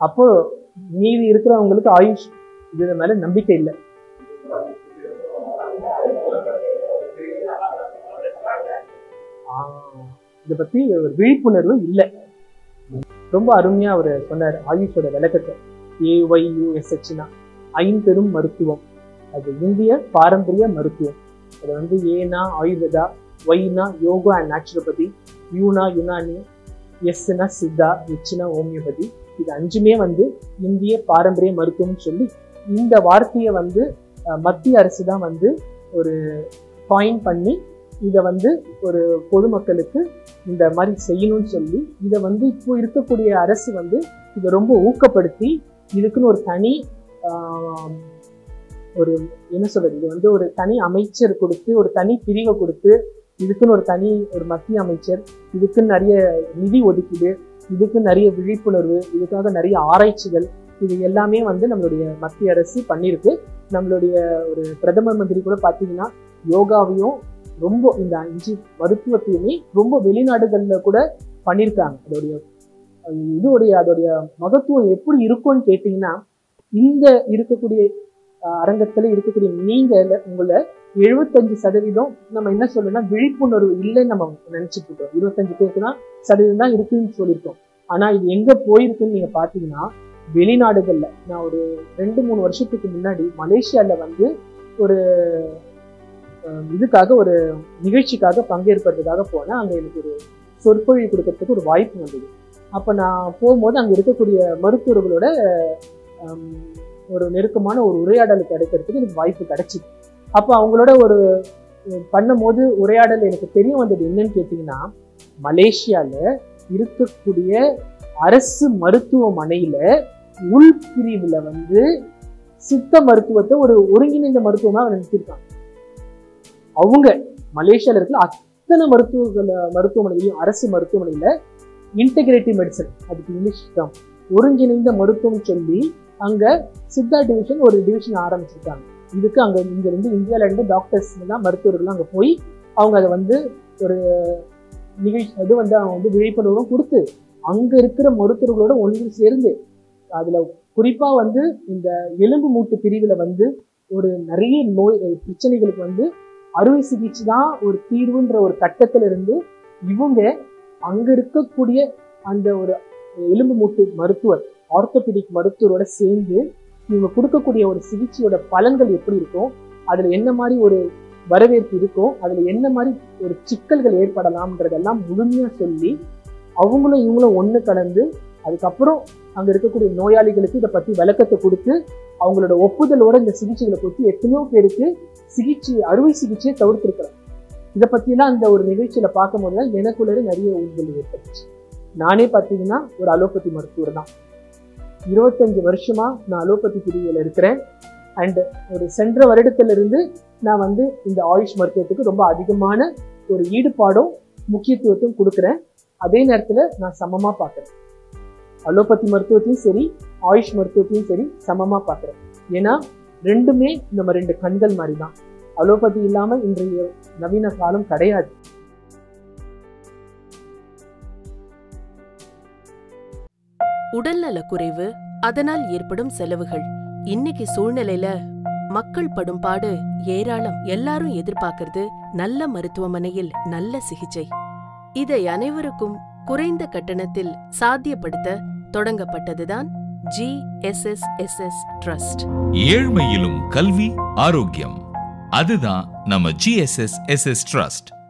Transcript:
அப்போ மீதி இருக்கிறவங்களுக்கு ஆயுஷ் இது மேல நம்பிக்கை இல்லை ஆஹ் இதை பத்தி ஒரு விழிப்புணர்வு இல்லை ரொம்ப அருமையா அவர் சொன்னார் ஆயுஷோட விளக்கத்தை ஏஒய்யூஎஸ்ஹெச்னா ஐம்பெரும் மருத்துவம் அது இந்திய பாரம்பரிய மருத்துவம் அது வந்து ஏனா ஆயுர்வேதா ஒய்னா யோகா அண்ட் நேச்சுரோபதி யூனா யுனானி எஸ்னா சித்தா ஹெச்னா ஹோமியோபதி இது அஞ்சுமே வந்து இந்திய பாரம்பரிய மருத்துவம்னு சொல்லி இந்த வார்த்தையை வந்து அஹ், மத்திய அரசு தான் வந்து ஒரு காயின் பண்ணி இதை வந்து ஒரு பொதுமக்களுக்கு இந்த மாதிரி செய்யணும்னு சொல்லி இதை வந்து இப்போ இருக்கக்கூடிய அரசு வந்து இதை ரொம்ப ஊக்கப்படுத்தி இதுக்குன்னு ஒரு தனி ஆஹ், ஒரு என்ன சொல்றது இது வந்து ஒரு தனி அமைச்சர் கொடுத்து ஒரு தனி பிரிவை கொடுத்து இதுக்குன்னு ஒரு தனி ஒரு மத்திய அமைச்சர் இதுக்குன்னு நிறைய நிதி ஒதுக்கீடு இதுக்கு நிறைய விழிப்புணர்வு இதுக்காக நிறைய ஆராய்ச்சிகள் இது எல்லாமே வந்து நம்மளுடைய மத்திய அரசு பண்ணியிருக்கு நம்மளுடைய ஒரு பிரதம மந்திரி கூட பார்த்தீங்கன்னா யோகாவையும் ரொம்ப இந்த அஞ்சு மருத்துவத்தையுமே ரொம்ப வெளிநாடுகள்ல கூட பண்ணியிருக்காங்க அதோடைய அஹ் இதோடைய அதோடைய மகத்துவம் எப்படி இருக்கும்னு கேட்டிங்கன்னா இந்த இருக்கக்கூடிய அஹ், அரங்கத்துல இருக்கக்கூடிய நீங்க உங்களை எழுபத்தஞ்சு சதவீதம் நம்ம என்ன சொல்லணும்னா விழிப்புணர்வு இல்லைன்னு நம்ம நினைச்சிட்டு இருக்கோம் இருபத்தஞ்சு பேருக்கு தான் சதவீதம் தான் இருக்குன்னு சொல்லியிருக்கோம் ஆனா இது எங்க போயிருக்குன்னு நீங்க பாத்தீங்கன்னா வெளிநாடுகள்ல நான் ஒரு ரெண்டு மூணு வருஷத்துக்கு முன்னாடி மலேசியால வந்து ஒரு அஹ், இதுக்காக ஒரு நிகழ்ச்சிக்காக பங்கேற்பதற்காக போனேன் அங்க எனக்கு ஒரு சொற்பொழிவு கொடுக்கறதுக்கு ஒரு வாய்ப்பு வந்தது அப்ப நான் போகும்போது அங்க இருக்கக்கூடிய மருத்துவர்களோட ஹம், ஒரு நெருக்கமான ஒரு உரையாடல் கிடைக்கிறதுக்கு எனக்கு வாய்ப்பு கிடைச்சிது அப்போ அவங்களோட ஒரு அஹ், பண்ணும்போது உரையாடல் எனக்கு தெரிய வந்தது என்னன்னு கேட்டிங்கன்னா மலேசியால இருக்கக்கூடிய அரசு மருத்துவமனையில உள்பிரிவுல வந்து சித்த மருத்துவத்தை ஒரு ஒருங்கிணைந்த மருத்துவமா நிறுத்திருக்காங்க அவங்க மலேசியால இருக்கிற அத்தனை மருத்துவ மருத்துவமனையிலையும் அரசு மருத்துவமனையில இன்டெகிரேட்டிவ் மெடிசன் அதுக்கு இங்கிலீஷ் தான் ஒருங்கிணைந்த மருத்துவம் சொல்லி அங்க சித்தா டிவிஷன் ஒரு டிவிஷன் ஆரம்பிச்சிருக்காங்க இதுக்கு அங்க இங்க இருந்து இந்தியால இருந்து டாக்டர்ஸ் எல்லாம் மருத்துவர்கள் அங்க போய் அவங்க அதை வந்து ஒரு நிகழ்ச்சி அது வந்து அவங்க வந்து விழிப்புணர்வும் கொடுத்து அங்க இருக்கிற மருத்துவர்களோட ஒன்று சேர்ந்து அதுல குறிப்பா வந்து இந்த எலும்பு மூட்டு பிரிவுல வந்து ஒரு நிறைய நோய் பிரச்சனைகளுக்கு வந்து அறுவை சிகிச்சை தான் ஒரு தீர்வுன்ற ஒரு கட்டத்துல இருந்து இவங்க அங்க இருக்கக்கூடிய அந்த ஒரு எலும்பு மூட்டு மருத்துவர் ஆர்த்தோபெடிக் மருத்துவரோட சேர்ந்து இவங்க கொடுக்கக்கூடிய ஒரு சிகிச்சையோட பலன்கள் எப்படி இருக்கும் அதுல என்ன மாதிரி ஒரு வரவேற்பு இருக்கும் அதுல என்ன மாதிரி ஒரு சிக்கல்கள் ஏற்படலாம்ன்றதெல்லாம் முழுமையா சொல்லி அவங்களும் இவங்களும் ஒண்ணு கலந்து அதுக்கப்புறம் அங்க இருக்கக்கூடிய நோயாளிகளுக்கு இதை பத்தி விளக்கத்தை கொடுத்து அவங்களோட ஒப்புதலோட இந்த சிகிச்சைகளை கொடுத்து எத்தனையோ பேருக்கு சிகிச்சை அறுவை சிகிச்சையை தவிர்த்திருக்கிறாங்க இதை பத்தியெல்லாம் அந்த ஒரு நிகழ்ச்சியில பார்க்கும்போது தான் எனக்குள்ளே நிறைய உண்மைகள் ஏற்பட்டுச்சு நானே பார்த்தீங்கன்னா ஒரு அலோபதி மருத்துவர் தான் இருபத்தஞ்சு வருஷமா நான் அலோபதி பிரிவில் இருக்கிறேன் அண்ட் ஒரு சென்ற வருடத்துல இருந்து நான் வந்து இந்த ஆயுஷ் மருத்துவத்துக்கு ரொம்ப அதிகமான ஒரு ஈடுபாடும் முக்கியத்துவத்தையும் கொடுக்குறேன் அதே நேரத்துல நான் சமமா பார்க்குறேன் அலோபதி மருத்துவத்தையும் சரி ஆயுஷ் மருத்துவத்தையும் சரி சமமா பார்க்குறேன் ஏன்னா ரெண்டுமே நம்ம ரெண்டு கண்கள் மாதிரி தான் அலோபதி இல்லாம இன்றைய நவீன காலம் கிடையாது உடல்நல குறைவு அதனால் ஏற்படும் செலவுகள் இன்னைக்கு சூழ்நிலையில மக்கள் படும் பாடு ஏராளம் எல்லாரும் எதிர்பார்க்கறது நல்ல மருத்துவமனையில் நல்ல சிகிச்சை இதை அனைவருக்கும் குறைந்த கட்டணத்தில் சாத்தியப்படுத்த தொடங்கப்பட்டதுதான் G S S S S trust ஏழ்மையிலும் கல்வி ஆரோக்கியம் அதுதான் நம்ம ஜிஎஸ்எஸ் எஸ்எஸ் ட்ரஸ்ட்